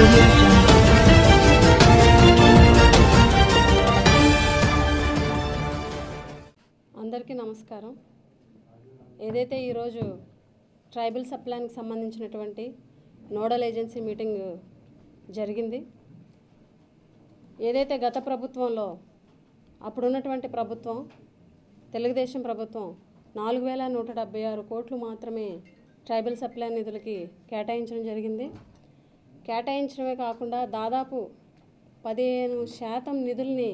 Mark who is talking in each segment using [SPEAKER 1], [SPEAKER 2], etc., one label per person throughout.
[SPEAKER 1] audio jungle.
[SPEAKER 2] అందరికీ నమస్కారం ఏదైతే ఈరోజు ట్రైబల్ సప్లాన్కి సంబంధించినటువంటి నోడల్ ఏజెన్సీ మీటింగ్ జరిగింది ఏదైతే గత ప్రభుత్వంలో అప్పుడున్నటువంటి ప్రభుత్వం తెలుగుదేశం ప్రభుత్వం నాలుగు వేల నూట డెబ్బై ఆరు కోట్లు మాత్రమే ట్రైబల్ సప్లై నిధులకి కేటాయించడం జరిగింది కేటాయించడమే కాకుండా దాదాపు పదిహేను శాతం నిధుల్ని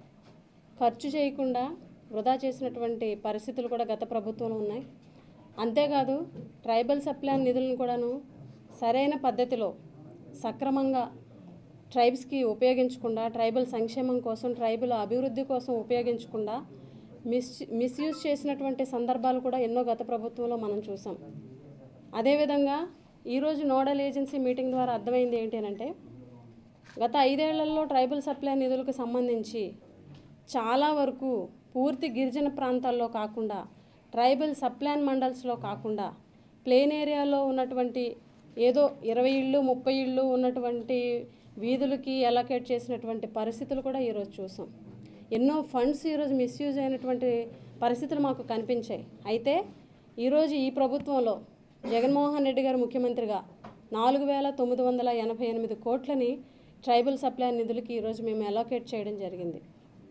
[SPEAKER 2] ఖర్చు చేయకుండా వృధా చేసినటువంటి పరిస్థితులు కూడా గత ప్రభుత్వంలో ఉన్నాయి అంతేకాదు ట్రైబల్ సప్లై నిధులను కూడాను సరైన పద్ధతిలో సక్రమంగా ట్రైబ్స్కి ఉపయోగించకుండా ట్రైబల్ సంక్షేమం కోసం ట్రైబల్ అభివృద్ధి కోసం ఉపయోగించకుండా మిస్ మిస్యూజ్ చేసినటువంటి సందర్భాలు కూడా ఎన్నో గత ప్రభుత్వంలో మనం చూసాం అదేవిధంగా ఈరోజు నోడల్ ఏజెన్సీ మీటింగ్ ద్వారా అర్థమైంది ఏంటి అని అంటే గత ఐదేళ్లలో ట్రైబల్ సప్లై నిధులకు సంబంధించి చాలా వరకు పూర్తి గిరిజన ప్రాంతాల్లో కాకుండా ట్రైబల్ సప్లాన్ మండల్స్లో కాకుండా ప్లేన్ ఏరియాలో ఉన్నటువంటి ఏదో ఇరవై ఇళ్ళు ముప్పై ఇళ్ళు ఉన్నటువంటి వీధులకి అలొకేట్ చేసినటువంటి పరిస్థితులు కూడా ఈరోజు చూసాం ఎన్నో ఫండ్స్ ఈరోజు మిస్యూజ్ అయినటువంటి పరిస్థితులు మాకు కనిపించాయి అయితే ఈరోజు ఈ ప్రభుత్వంలో జగన్మోహన్ రెడ్డి గారు ముఖ్యమంత్రిగా నాలుగు వేల తొమ్మిది వందల ఎనభై ఎనిమిది కోట్లని ట్రైబల్ సప్లై నిధులకి ఈరోజు మేము అలొకేట్ చేయడం జరిగింది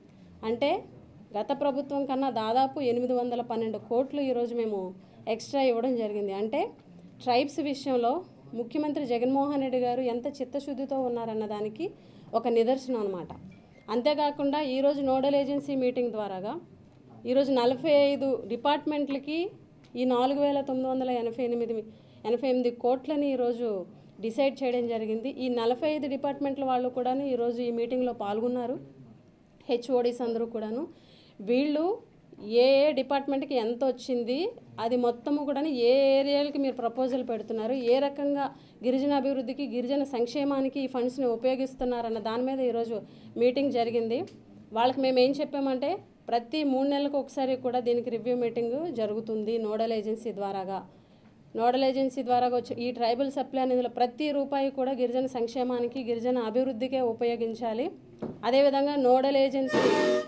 [SPEAKER 2] అంటే గత ప్రభుత్వం కన్నా దాదాపు ఎనిమిది వందల పన్నెండు కోట్లు ఈరోజు మేము ఎక్స్ట్రా ఇవ్వడం జరిగింది అంటే ట్రైబ్స్ విషయంలో ముఖ్యమంత్రి జగన్మోహన్ రెడ్డి గారు ఎంత చిత్తశుద్ధితో ఉన్నారన్న దానికి ఒక నిదర్శనం అనమాట అంతేకాకుండా ఈరోజు నోడల్ ఏజెన్సీ మీటింగ్ ద్వారాగా ఈరోజు నలభై ఐదు డిపార్ట్మెంట్లకి ఈ నాలుగు వేల తొమ్మిది వందల ఎనభై ఎనిమిది ఎనభై ఎనిమిది కోట్లని ఈరోజు డిసైడ్ చేయడం జరిగింది ఈ నలభై ఐదు డిపార్ట్మెంట్ల వాళ్ళు కూడాను ఈరోజు ఈ మీటింగ్లో పాల్గొన్నారు హెచ్ఓడీస్ అందరూ కూడాను వీళ్ళు ఏ ఏ డిపార్ట్మెంట్కి ఎంత వచ్చింది అది మొత్తము కూడా ఏ ఏరియాలకి మీరు ప్రపోజల్ పెడుతున్నారు ఏ రకంగా గిరిజన అభివృద్ధికి గిరిజన సంక్షేమానికి ఈ ఫండ్స్ని ఉపయోగిస్తున్నారన్న దాని మీద ఈరోజు మీటింగ్ జరిగింది వాళ్ళకి మేము ఏం చెప్పామంటే ప్రతి మూడు నెలలకు ఒకసారి కూడా దీనికి రివ్యూ మీటింగ్ జరుగుతుంది నోడల్ ఏజెన్సీ ద్వారాగా నోడల్ ఏజెన్సీ ద్వారా వచ్చే ఈ ట్రైబల్ సప్లై నిధుల ప్రతి రూపాయి కూడా గిరిజన సంక్షేమానికి గిరిజన అభివృద్ధికే ఉపయోగించాలి అదేవిధంగా నోడల్ ఏజెన్సీ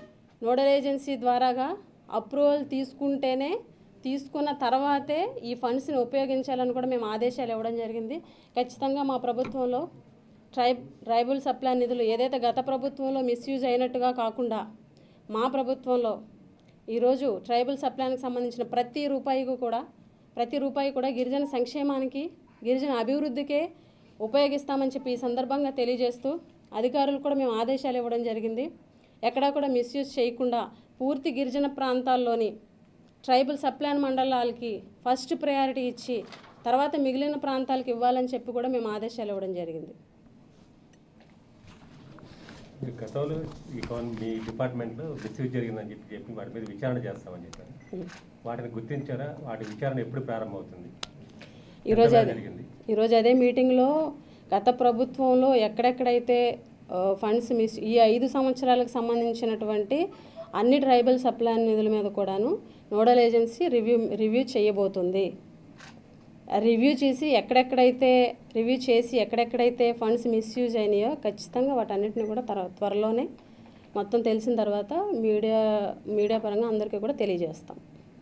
[SPEAKER 2] నోడల్ ఏజెన్సీ ద్వారాగా అప్రూవల్ తీసుకుంటేనే తీసుకున్న తర్వాతే ఈ ఫండ్స్ని ఉపయోగించాలని కూడా మేము ఆదేశాలు ఇవ్వడం జరిగింది ఖచ్చితంగా మా ప్రభుత్వంలో ట్రైబ్ ట్రైబల్ సప్లై నిధులు ఏదైతే గత ప్రభుత్వంలో మిస్యూజ్ అయినట్టుగా కాకుండా మా ప్రభుత్వంలో ఈరోజు ట్రైబల్ సప్లైకి సంబంధించిన ప్రతి రూపాయికి కూడా ప్రతి రూపాయి కూడా గిరిజన సంక్షేమానికి గిరిజన అభివృద్ధికే ఉపయోగిస్తామని చెప్పి ఈ సందర్భంగా తెలియజేస్తూ అధికారులు కూడా మేము ఆదేశాలు ఇవ్వడం జరిగింది ఎక్కడా కూడా మిస్యూజ్ చేయకుండా పూర్తి గిరిజన ప్రాంతాల్లోని ట్రైబల్ సప్లైన్ మండలాలకి ఫస్ట్ ప్రయారిటీ ఇచ్చి తర్వాత మిగిలిన ప్రాంతాలకు ఇవ్వాలని చెప్పి కూడా మేము ఆదేశాలు ఇవ్వడం జరిగింది
[SPEAKER 3] మీరు గతంలో ఈ గవర్న- మీ డిపార్ట్మెంట్లో మిస్యూజ్ జరిగిందని చెప్పి చెప్పి వాటి మీద విచారణ చేస్తామని చెప్పారు వాటిని గుర్తించారా వాటి విచారణ ఎప్పుడు ప్రారంభమవుతుంది
[SPEAKER 2] ఈరోజు
[SPEAKER 3] ఎంతమంది
[SPEAKER 2] అదే
[SPEAKER 3] జరిగింది
[SPEAKER 2] ఈరోజు అదే మీటింగ్లో గత ప్రభుత్వంలో ఎక్కడెక్కడైతే ఫండ్స్ మిస్ ఈ ఐదు సంవత్సరాలకు సంబంధించినటువంటి అన్ని ట్రైబల్ సప్లై నిధుల మీద కూడాను నోడల్ ఏజెన్సీ రివ్యూ రివ్యూ చేయబోతుంది రివ్యూ చేసి ఎక్కడెక్కడైతే రివ్యూ చేసి ఎక్కడెక్కడైతే ఫండ్స్ మిస్యూజ్ అయినాయో ఖచ్చితంగా వాటన్నిటిని కూడా త్వర త్వరలోనే మొత్తం తెలిసిన తర్వాత మీడియా మీడియా పరంగా అందరికీ కూడా తెలియజేస్తాం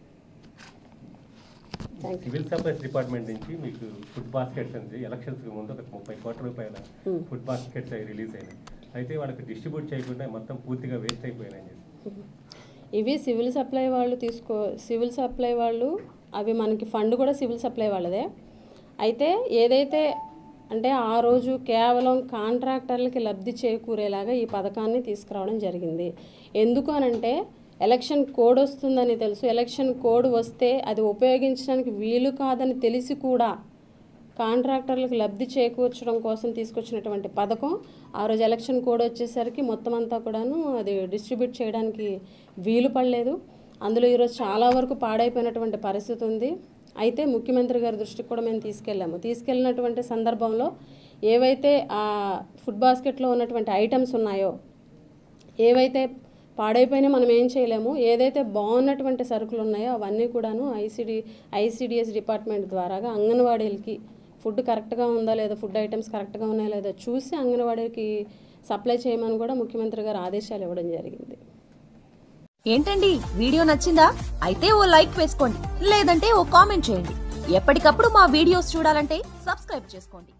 [SPEAKER 2] థ్యాంక్
[SPEAKER 3] సివిల్ సప్లైస్ డిపార్ట్మెంట్ నుంచి మీకు ఫుడ్ బాస్కెట్స్ అనేది ఎలక్షన్స్ ముందు ఒక ముప్పై కోట్ల రూపాయల ఫుడ్ బాస్కెట్స్ అవి రిలీజ్ అయినాయి అయితే వాళ్ళకి డిస్ట్రిబ్యూట్ చేయకుండా మొత్తం పూర్తిగా వేస్ట్ అయిపోయినాయి అని చెప్పి
[SPEAKER 2] ఇవి సివిల్ సప్లై వాళ్ళు తీసుకో సివిల్ సప్లై వాళ్ళు అవి మనకి ఫండ్ కూడా సివిల్ సప్లై వాళ్ళదే అయితే ఏదైతే అంటే ఆ రోజు కేవలం కాంట్రాక్టర్లకి లబ్ధి చేకూరేలాగా ఈ పథకాన్ని తీసుకురావడం జరిగింది ఎందుకు అనంటే ఎలక్షన్ కోడ్ వస్తుందని తెలుసు ఎలక్షన్ కోడ్ వస్తే అది ఉపయోగించడానికి వీలు కాదని తెలిసి కూడా కాంట్రాక్టర్లకు లబ్ధి చేకూర్చడం కోసం తీసుకొచ్చినటువంటి పథకం ఆ రోజు ఎలక్షన్ కోడ్ వచ్చేసరికి మొత్తం అంతా కూడాను అది డిస్ట్రిబ్యూట్ చేయడానికి వీలు పడలేదు అందులో ఈరోజు చాలా వరకు పాడైపోయినటువంటి పరిస్థితి ఉంది అయితే ముఖ్యమంత్రి గారి దృష్టికి కూడా మేము తీసుకెళ్ళాము తీసుకెళ్ళినటువంటి సందర్భంలో ఏవైతే ఆ ఫుడ్ బాస్కెట్లో ఉన్నటువంటి ఐటమ్స్ ఉన్నాయో ఏవైతే పాడైపోయినా మనం ఏం చేయలేము ఏదైతే బాగున్నటువంటి సరుకులు ఉన్నాయో అవన్నీ కూడాను ఐసిడి ఐసిడిఎస్ డిపార్ట్మెంట్ ద్వారాగా అంగన్వాడీలకి ఫుడ్ కరెక్ట్గా ఉందా లేదా ఫుడ్ ఐటమ్స్ కరెక్ట్గా ఉన్నాయా లేదా చూసి అంగన్వాడీకి సప్లై చేయమని కూడా ముఖ్యమంత్రి గారు ఆదేశాలు ఇవ్వడం జరిగింది
[SPEAKER 1] ఏంటండి వీడియో నచ్చిందా అయితే ఓ లైక్ వేసుకోండి లేదంటే ఓ కామెంట్ చేయండి ఎప్పటికప్పుడు మా వీడియోస్ చూడాలంటే సబ్స్క్రైబ్ చేసుకోండి